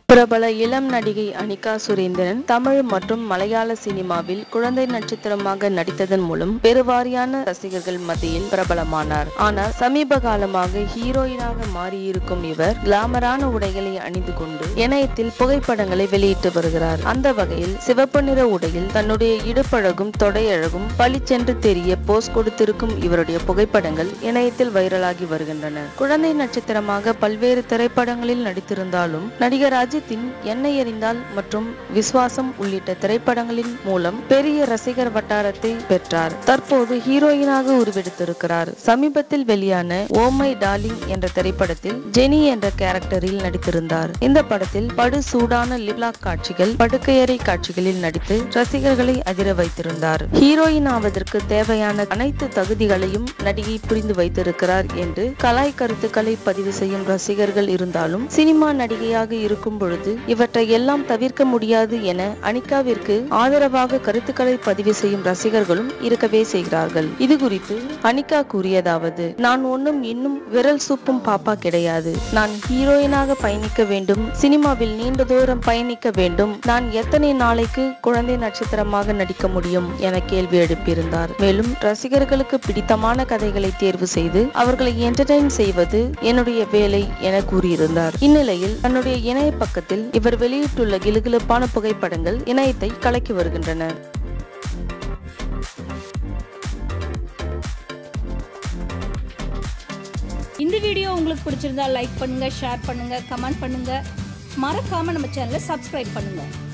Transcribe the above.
பிரபல இளம் நடிகை அனிகா சுரேந்திரன் தமிழ் மற்றும் மலையாள சினிமாவில் குழந்தை நட்சத்திரமாக நடித்ததன் மூலம் பெருவாரியான ரசிகர்கள் மத்தியில் பிரபலமானார் ஆனால் சமீப காலமாக ஹீரோயினாக மாறியிருக்கும் இவர் கிளாமரான உடைகளை அணிந்து கொண்டு இணையத்தில் புகைப்படங்களை வெளியிட்டு வருகிறார் அந்த வகையில் சிவப்பு நிற உடையில் தன்னுடைய இடுப்பழகும் தொடையழகும் பளிச்சென்று தெரிய போஸ் கொடுத்திருக்கும் இவருடைய புகைப்படங்கள் இணையத்தில் வைரலாகி வருகின்றன குழந்தை நட்சத்திரமாக பல்வேறு திரைப்படங்களில் நடித்திருந்தாலும் நடிகர் அஜித்தின் என்னை எறிந்தால் மற்றும் விஸ்வாசம் உள்ளிட்ட திரைப்படங்களின் மூலம் பெரிய ரசிகர் வட்டாரத்தை பெற்றார் தற்போது ஹீரோயினாக உருவெடுத்திருக்கிறார் சமீபத்தில் வெளியான ஓ மை டார்லிங் என்ற திரைப்படத்தில் ஜெனி என்ற கேரக்டரில் நடித்திருந்தார் இந்த படத்தில் படு சூடான லிப்லாக் காட்சிகள் படுக்கையறை காட்சிகளில் நடித்து ரசிகர்களை அதிர வைத்திருந்தார் ஹீரோயின் ஆவதற்கு தேவையான அனைத்து தகுதிகளையும் நடிகை புரிந்து வைத்திருக்கிறார் என்று கலாய் கருத்துக்களை பதிவு செய்யும் ரசிகர்கள் இருந்தாலும் சினிமா நடிகையாக இருக்கும் பொழுது இவற்றை எல்லாம் தவிர்க்க முடியாது என அனிகாவிற்கு ஆதரவாக கருத்துக்களை பதிவு செய்யும் ரசிகர்களும் இருக்கவே செய்கிறார்கள் இது குறித்து அனிகா கூறியதாவது நான் ஒன்னும் இன்னும் விரல் சூப்பும் பாப்பா கிடையாது நான் ஹீரோயினாக பயணிக்க வேண்டும் சினிமாவில் நீண்ட தூரம் பயணிக்க வேண்டும் நான் எத்தனை நாளைக்கு குழந்தை நட்சத்திரமாக நடிக்க முடியும் என கேள்வி எழுப்பியிருந்தார் மேலும் ரசிகர்களுக்கு பிடித்தமான கதைகளை தேர்வு செய்து அவர்களை என்டர்டைன் செய்வது என்னுடைய வேலை என கூறியிருந்தார் இந்நிலையில் தன்னுடைய இணைய பக்கத்தில் இவர் வெளியிட்டுள்ள கிலுகிலுப்பான புகைப்படங்கள் இணையத்தை கலக்கி வருகின்றன இந்த வீடியோ உங்களுக்கு பிடிச்சிருந்தா லைக் பண்ணுங்க ஷேர் பண்ணுங்க கமெண்ட் பண்ணுங்க மறக்காம நம்ம சேனலை சப்ஸ்கிரைப் பண்ணுங்க